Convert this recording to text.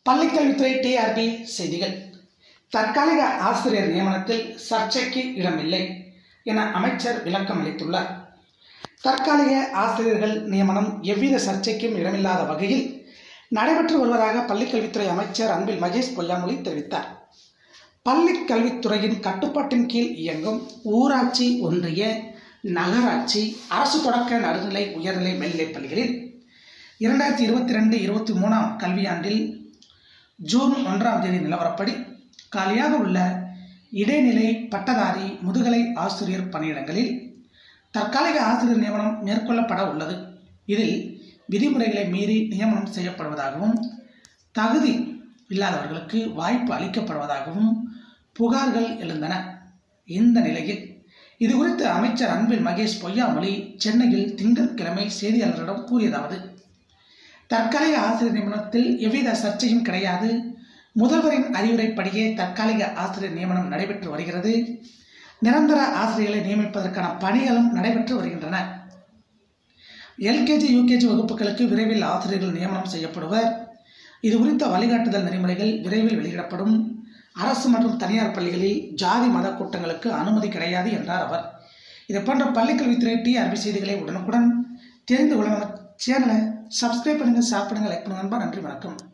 பள்ளிக்கல்வித்துறை டிஆர்பி செய்திகள் தற்காலிக ஆசிரியர் நியமனத்தில் சர்ச்சைக்கு இடமில்லை என அமைச்சர் விளக்கம் அளித்துள்ளார் தற்காலிக ஆசிரியர்கள் நியமனம் எவ்வித சர்ச்சைக்கும் இடமில்லாத வகையில் நடைபெற்று வருவதாக பள்ளிக்கல்வித்துறை அமைச்சர் அன்பில் மகேஷ் பொய்யாமொழி தெரிவித்தார் பள்ளிக் கல்வித்துறையின் கட்டுப்பாட்டின் கீழ் இயங்கும் ஊராட்சி ஒன்றிய நகராட்சி அரசு தொடக்க நடுநிலை உயர்நிலை மேல்நிலைப் பள்ளிகளில் இரண்டாயிரத்தி இருபத்தி ரெண்டு இருபத்தி மூணாம் கல்வியாண்டில் ஜூன் ஒன்றாம் தேதி நிலவரப்படி காலியாக உள்ள இடைநிலை பட்டதாரி முதுகலை ஆசிரியர் பணியிடங்களில் தற்காலிக ஆசிரியர் நியமனம் மேற்கொள்ளப்பட உள்ளது இதில் விதிமுறைகளை மீறி நியமனம் செய்யப்படுவதாகவும் தகுதி இல்லாதவர்களுக்கு வாய்ப்பு அளிக்கப்படுவதாகவும் புகார்கள் எழுந்தன இந்த நிலையில் இது குறித்து அமைச்சர் அன்பில் மகேஷ் பொய்யாமொழி சென்னையில் திங்கட்கிழமை செய்தியாளர்களிடம் கூறியதாவது தற்காலிக ஆசிரியர் நியமனத்தில் எவ்வித சர்ச்சையும் கிடையாது முதல்வரின் அறிவுரைப்படியே தற்காலிக ஆசிரியர் நியமனம் நடைபெற்று வருகிறது நிரந்தர ஆசிரியர்களை நியமிப்பதற்கான பணிகளும் நடைபெற்று வருகின்றன எல்கேஜி யூகேஜி வகுப்புகளுக்கு விரைவில் ஆசிரியர்கள் நியமனம் செய்யப்படுவர் இது குறித்த வழிகாட்டுதல் நெறிமுறைகள் விரைவில் வெளியிடப்படும் அரசு மற்றும் தனியார் பள்ளிகளில் ஜாதி மத கூட்டங்களுக்கு அனுமதி கிடையாது என்றார் அவர் இது போன்ற பள்ளிக்கல்வித்துறை டிஆர்பி செய்திகளை உடனுக்குடன் தெரிந்து கொள்ள நம்ம சேனலை சப்ஸ்கிரைப் பண்ணுங்கள் ஷேர் பண்ணுங்கள் லைக் பண்ணுங்க நண்பா நன்றி வணக்கம்